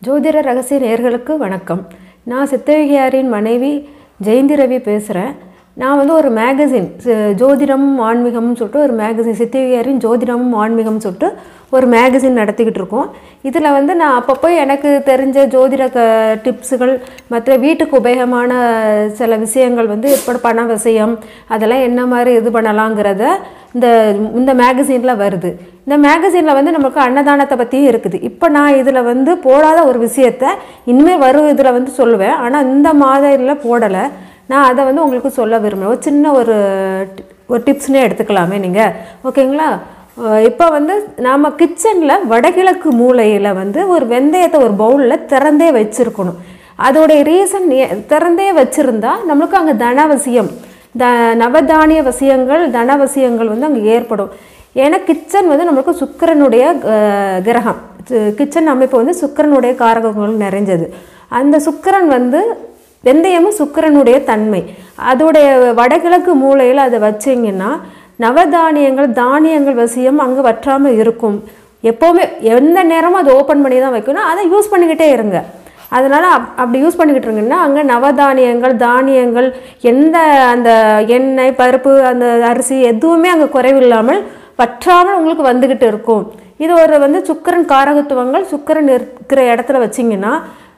ஜோதிட ரகசிய நேர்களுக்கு வணக்கம் நான் சித்தவிகையாரின் மனைவி ஜெயந்தி ரவி பேசுகிறேன் நான் வந்து ஒரு மேகசின் ஜோதிடம் ஆன்மீகம்னு சொல்லிட்டு ஒரு மேகசின் சித்தவிகையாரின் ஜோதிடமும் ஆன்மீகம்னு சொல்லிட்டு ஒரு மேகசின் நடத்திக்கிட்டு இருக்கோம் இதில் வந்து நான் அப்பப்போ எனக்கு தெரிஞ்ச ஜோதிட க டிப்ஸுகள் மற்ற வீட்டுக்கு உபயோகமான சில விஷயங்கள் வந்து இப்போ பண விஷயம் அதெல்லாம் என்ன மாதிரி இது பண்ணலாங்கிறத இந்த இந்த மேகசினில் வருது இந்த மேகசினில் வந்து நமக்கு அன்னதானத்தை பற்றியும் இருக்குது இப்போ நான் இதில் வந்து போடாத ஒரு விஷயத்த இனிமேல் வரும் இதில் வந்து சொல்லுவேன் ஆனால் இந்த மாதிரியில் போடலை நான் அதை வந்து உங்களுக்கு சொல்ல விரும்புகிறேன் ஒரு சின்ன ஒரு டி- ஒரு டிப்ஸ்னே எடுத்துக்கலாமே நீங்கள் ஓகேங்களா இப்போ வந்து நாம் கிச்சனில் வடகிழக்கு மூலையில் வந்து ஒரு வெந்தயத்தை ஒரு பவுலில் திறந்தே வச்சுருக்கணும் அதோடைய ரீசன் திறந்தே வச்சுருந்தா நம்மளுக்கு அங்கே தனவசியம் த நவதானிய வசியங்கள் தனவசியங்கள் வந்து அங்கே ஏற்படும் ஏன்னா கிச்சன் வந்து நம்மளுக்கு சுக்கிரனுடைய அஹ், கிரகம் கிச்சன் அமைப்பு வந்து சுக்கிரனுடைய காரகங்கள் நிறைஞ்சது அந்த சுக்கிரன் வந்து வெந்தயமும் சுக்கிரனுடைய தன்மை அதோடைய வடகிழக்கு மூலையில் அதை வச்சிங்கன்னா நவதானியங்கள் தானியங்கள் வசியம் அங்கே வற்றாமல் இருக்கும் எப்போவுமே எந்த நேரமும் அதை ஓப்பன் பண்ணி தான் வைக்கணும் அதை யூஸ் பண்ணிக்கிட்டே இருங்க அதனால் அப் அப்படி யூஸ் பண்ணிக்கிட்டு இருங்கன்னா அங்கே நவதானியங்கள் தானியங்கள் எந்த அந்த எண்ணெய் பருப்பு அந்த அரிசி எதுவுமே அங்கே குறைவில்லாமல் வற்றாமல் உங்களுக்கு வந்துக்கிட்டு இருக்கும் இது ஒரு வந்து சுக்கிரன் காரகத்துவங்கள் சுக்கிரன் இருக்கிற இடத்துல வச்சிங்கன்னா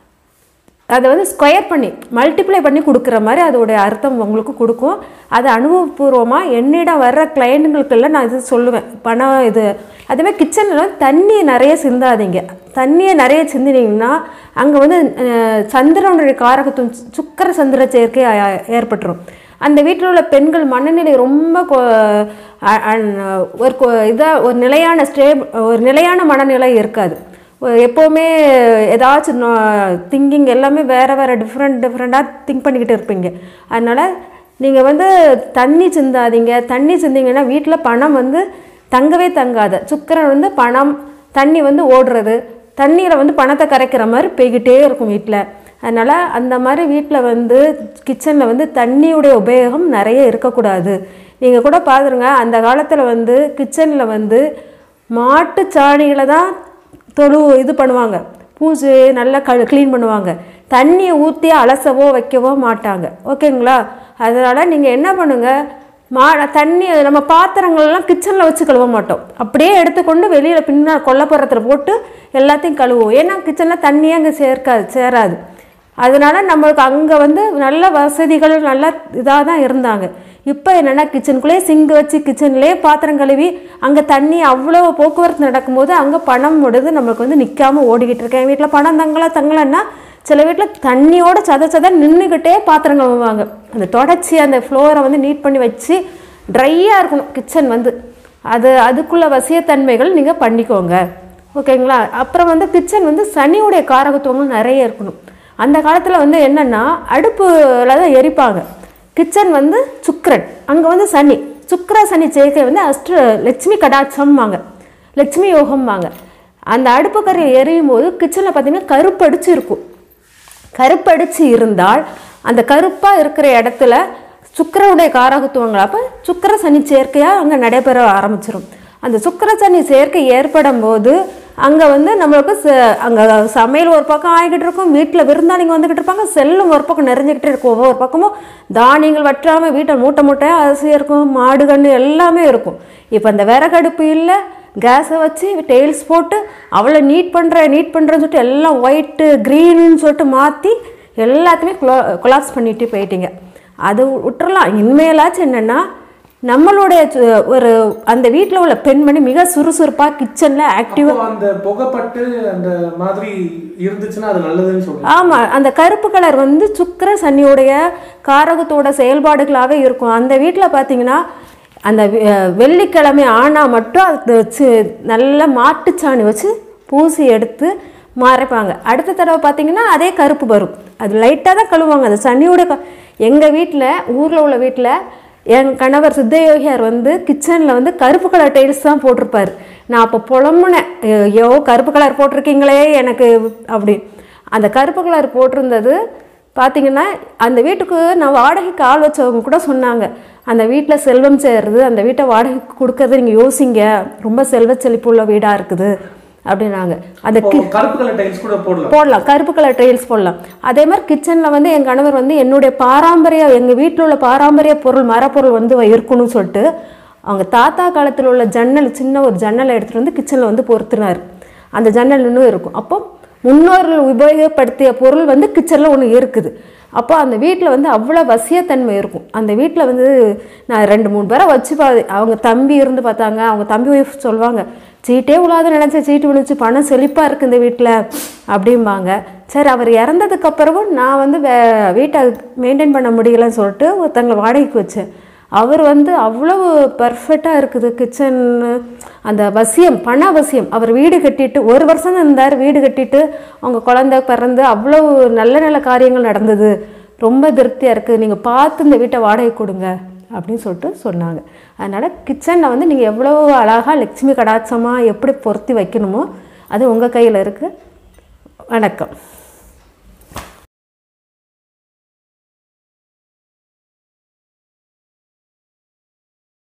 அதை வந்து ஸ்கொயர் பண்ணி மல்டிப்ளை பண்ணி கொடுக்குற மாதிரி அதோடைய அர்த்தம் உங்களுக்கு கொடுக்கும் அது அனுபவபூர்வமாக என்னிடம் வர்ற கிளைண்ட்டுங்களுக்கெல்லாம் நான் இது சொல்லுவேன் பணம் இது அதேமாதிரி கிச்சனில் தண்ணி நிறைய சிந்தாதீங்க தண்ணியை நிறைய சிந்தினீங்கன்னா அங்கே வந்து அஹ், சந்திரனுடைய காரகத்துவம் சுக்கர சந்திர சேர்க்கை அ- ஏற்பட்டுரும் அந்த வீட்டில் உள்ள பெண்கள் மனநிலை ரொம்ப கொ- அ- அ- ஒரு இதாக ஒரு நிலையான ஸ்டே ஒரு நிலையான மனநிலை இருக்காது ஒரு எப்போவுமே ஏதாச்சும் திங்கிங் எல்லாமே வேறு வேறு டிஃப்ரெண்ட் டிஃப்ரெண்ட்டாக திங்க் பண்ணிக்கிட்டு இருப்பீங்க அதனால் நீங்கள் வந்து தண்ணி சிந்தாதீங்க தண்ணி சிந்திங்கன்னா வீட்டில் பணம் வந்து தங்கவே தங்காது சுக்கரன் வந்து பணம் தண்ணி வந்து ஓடுறது தண்ணியில் வந்து பணத்தை கரைக்கிற மாதிரி போய்கிட்டே இருக்கும் வீட்டில் அதனால் அந்த மாதிரி வீட்டில் வந்து கிச்சனில் வந்து தண்ணியுடைய உபயோகம் நிறைய இருக்கக்கூடாது நீங்கள் கூட பாருங்க அந்த காலத்தில் வந்து கிச்சனில் வந்து மாட்டு சாணியில் தான் தொழு இது பண்ணுவாங்க பூஜை நல்லா க க்ளீன் பண்ணுவாங்க தண்ணியை ஊற்றி அலசவோ வைக்கவோ மாட்டாங்க ஓகேங்களா அதனால் நீங்கள் என்ன பண்ணுங்கள் மா தண்ணி நம்ம பாத்திரங்கள்லாம் கிச்சனில் வச்சு கழுவ மாட்டோம் அப்படியே எடுத்துக்கொண்டு வெளியில் பின்னா கொல்லப்புறத்தில் போட்டு எல்லாத்தையும் கழுவுவோம் ஏன்னா கிச்சனில் தண்ணியே அங்கே சேர்க்காது சேராது அதனால நம்மளுக்கு அங்கே வந்து நல்ல வசதிகள் நல்ல இதாக தான் இருந்தாங்க இப்போ என்னென்னா கிச்சனுக்குள்ளேயே சிங்க் வச்சு கிச்சன்லேயே பாத்திரம் கழுவி அங்கே தண்ணி அவ்வளோ போக்குவரத்து நடக்கும்போது அங்கே பணம் முடிது நம்மளுக்கு வந்து நிற்காம ஓடிக்கிட்டு இருக்கேன் என் வீட்டில் பணம் தங்கல தங்கலைன்னா சில வீட்டில் தண்ணியோட சத சத நின்றுக்கிட்டே பாத்திரம் கழுவுவாங்க அந்த தொடச்சி அந்த ஃப்ளோரை வந்து நீட் பண்ணி வச்சு ட்ரையாக இருக்கணும் கிச்சன் வந்து அது அதுக்குள்ள வசியத்தன்மைகள் நீங்கள் பண்ணிக்கோங்க ஓகேங்களா அப்புறம் வந்து கிச்சன் வந்து சனியுடைய காரகத்துவங்கள் நிறைய இருக்கணும் அந்த காலத்தில் வந்து என்னென்னா அடுப்பில் தான் எரிப்பாங்க கிச்சன் வந்து சுக்கிரன் அங்கே வந்து சனி சுக்கிர சனி சேர்க்கை வந்து அஷ்ட லட்சுமி கடாட்சம்பாங்க லட்சுமி யோகம்பாங்க அந்த அடுப்பு கரை எரியும் போது கிச்சனில் பார்த்தீங்கன்னா கருப்படிச்சு இருக்கும் கருப்படிச்சு இருந்தால் அந்த கருப்பாக இருக்கிற இடத்துல சுக்கிரனுடைய காரகத்துவங்கள் அப்போ சுக்கிர சனி சேர்க்கையாக அங்கே நடைபெற ஆரம்பிச்சிடும் அந்த சுக்கிர சனி சேர்க்கை ஏற்படும் போது அங்கே வந்து நம்மளுக்கு ச- அங்கே சமையல் ஒரு பக்கம் ஆகிக்கிட்டு இருக்கும் வீட்டில் விருந்தாளிங்க வந்துக்கிட்டு இருப்பாங்க செல்லும் ஒரு பக்கம் நிறைஞ்சிக்கிட்டே இருக்கும் ஒவ்வொரு பக்கமும் தானியங்கள் வற்றாமல் வீட்டை மூட்டை மூட்டையாக அரிசி இருக்கும் மாடு கன்று எல்லாமே இருக்கும் இப்போ அந்த விறகடுப்பு இல்லை கேஸை வச்சு டெய்ல்ஸ் போட்டு அவளை நீட் பண்ணுறேன் நீட் பண்ணுறேன்னு சொல்லிட்டு எல்லாம் ஒயிட்டு க்ரீன்னு சொல்லிட்டு மாற்றி எல்லாத்தையுமே குலா கொலாப்ஸ் பண்ணிட்டு போயிட்டீங்க அது விட்டுறலாம் இனிமேலாச்சும் என்னென்னா நம்மளுடைய சு- ஒரு அந்த வீட்டில் உள்ள பெண்மணி மிக சுறுசுறுப்பாக கிச்சனில் ஆக்டிவாக அப்போ அந்த புகைப்பட்டு அந்த மாதிரி இருந்துச்சுன்னா அது நல்லதுன்னு சொல்றேன் ஆமாம் அந்த கருப்பு கலர் வந்து சுக்கிர சனியுடைய காரகத்தோட செயல்பாடுகளாகவே இருக்கும் அந்த வீட்டில் பார்த்தீங்கன்னா அந்த வெ- வெள்ளிக்கிழமை ஆனால் மட்டும் அது வச்சு நல்ல மாட்டுச்சாணி வச்சு பூசி எடுத்து மறைப்பாங்க அடுத்த தடவை பார்த்தீங்கன்னா அதே கருப்பு வரும் அது லைட்டாக தான் கழுவுவாங்க அந்த சனியோட க எங்கள் வீட்டில் ஊரில் உள்ள வீட்டில் என் கணவர் சித்தயோகியார் வந்து கிச்சனில் வந்து கருப்பு கலர் டைல்ஸ் தான் போட்டிருப்பார் நான் அப்போ புலம்புனேன் ஐயோ கருப்பு கலர் போட்டிருக்கீங்களே எனக்கு அப்படி அந்த கருப்பு கலர் போட்டிருந்தது பார்த்தீங்கன்னா அந்த வீட்டுக்கு நான் வாடகைக்கு ஆள் வச்சவங்க கூட சொன்னாங்க அந்த வீட்டில் செல்வம் சேருது அந்த வீட்டை வாடகைக்கு கொடுக்கறது நீங்கள் யோசிங்க ரொம்ப செல்வ செழிப்புள்ள வீடாக இருக்குது அப்படின்னாங்க அந்த இப்போ கருப்பு கலர் டைல்ஸ் கூட போடலாம் போடலாம் கருப்பு கலர் டைல்ஸ் போடலாம் அதே மாதிரி கிச்சனில் வந்து என் கணவர் வந்து என்னுடைய பாரம்பரிய எங்கள் வீட்டில் உள்ள பாரம்பரிய பொருள் மரப்பொருள் வந்து இருக்கணும்னு சொல்லிட்டு அவங்க தாத்தா காலத்தில் உள்ள ஜன்னல் சின்ன ஒரு ஜன்னலை எடுத்துகிட்டு வந்து கிச்சனில் வந்து பொருத்தினார் அந்த ஜன்னல் இன்னும் இருக்கும் அப்போ முன்னோர்கள் உபயோகப்படுத்திய பொருள் வந்து கிச்சனில் ஒன்று இருக்குது அப்போ அந்த வீட்டில் வந்து அவ்வளோ வசியத்தன்மை இருக்கும் அந்த வீட்டில் வந்து நான் ரெண்டு மூணு பேரை வச்சு பா அவங்க தம்பி இருந்து பார்த்தாங்க அவங்க தம்பி ஒய்ஃப் சொல்லுவாங்க சீட்டே உலாத நினச்ச சீட்டு விழுந்துச்சு பணம் செழிப்பாக இருக்குது இந்த வீட்டில் அப்படிம்பாங்க சரி அவர் இறந்ததுக்கு அப்புறமும் நான் வந்து வே வீட்டை மெயின்டைன் பண்ண முடியலன்னு சொல்லிட்டு ஒருத்தங்களை வாடகைக்கு வச்சேன் அவர் வந்து அவ்வளவு பர்ஃபெக்டாக இருக்குது கிச்சன் அந்த வசியம் பண வசியம் அவர் வீடு கட்டிட்டு ஒரு வருஷம் தான் இருந்தார் வீடு கட்டிட்டு அவங்க குழந்தை பிறந்து அவ்வளவு நல்ல நல்ல காரியங்கள் நடந்தது ரொம்ப திருப்தியாக இருக்குது நீங்கள் பார்த்து இந்த வீட்டை வாடகை கொடுங்க அப்படின்னு சொல்லிட்டு சொன்னாங்க அதனால் கிச்சனில் வந்து நீங்கள் எவ்வளோ அழகாக லட்சுமி கடாட்சமாக எப்படி பொருத்தி வைக்கணுமோ அது உங்கள் கையில் இருக்குது வணக்கம்